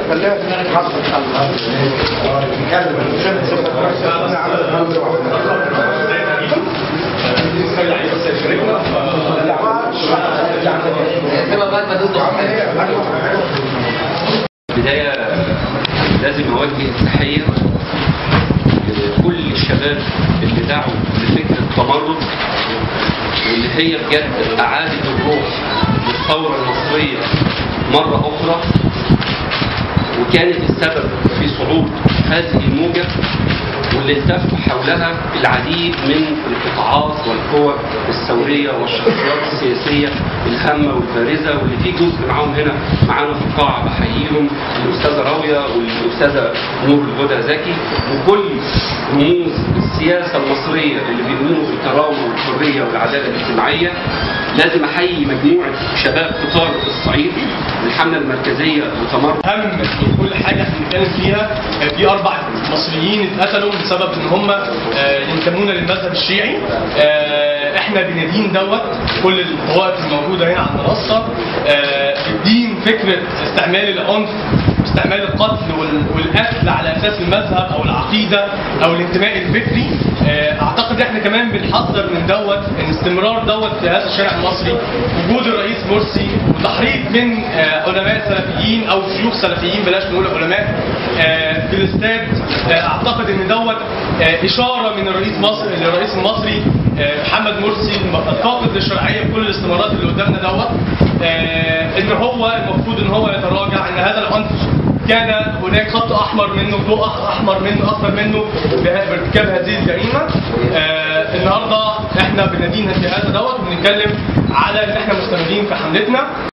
خليها حصل بداية لازم أوجه التحية لكل الشباب اللي دعوا لفكرة التمرد واللي هي بجد أعادت الروح للثورة المصرية مرة أخرى وكانت السبب في صعود هذه الموجة واللي التف حولها العديد من القطاعات والقوى الثورية والشخصيات السياسية الهامة والبارزة واللي في جزء معاهم هنا معانا في القاعة بحييهم الأستاذة راوية والأستاذة نور الهدى زكي وكل رموز السياسة المصرية اللي بيؤمنوا بالكرامة والحرية والعدالة الاجتماعية لازم أحيي مجموعة شباب قطار الصعيد الحملة المركزية لتمرد اهم من كل حاجه احنا بنتكلم فيها آه، في اربع مصريين اتقتلوا بسبب ان هم آه، ينتمون للمذهب الشيعي آه، احنا بندين دوت كل الطوائف الموجوده هنا على المنصه آه، الدين فكره استعمال العنف استعمال القتل وال- والقتل على اساس المذهب او العقيده او الانتماء الفكري آه، اعتقد احنا كمان بنحذر من دوت ان استمرار دوت في هذا الشارع المصري وجود الرئيس مرسي وتحريض من آه، علماء سلفيين او شيوخ سلفيين بلاش نقول علماء آه، في الاستاد آه، اعتقد ان دوت آه، اشاره من الرئيس مصر للرئيس المصري آه، محمد مرسي الفاقد للشرعيه بكل الاستمارات اللي قدامنا دوت آه، ان هو المفروض ان هو يتراجع ان هذا العنف كان هناك خط احمر منه ضوء احمر منه اصفر منه به- بارتكاب هذه الجريمه آه النهارده احنا بندين في هذا دوت وبنتكلم على ان احنا مستمرين في حملتنا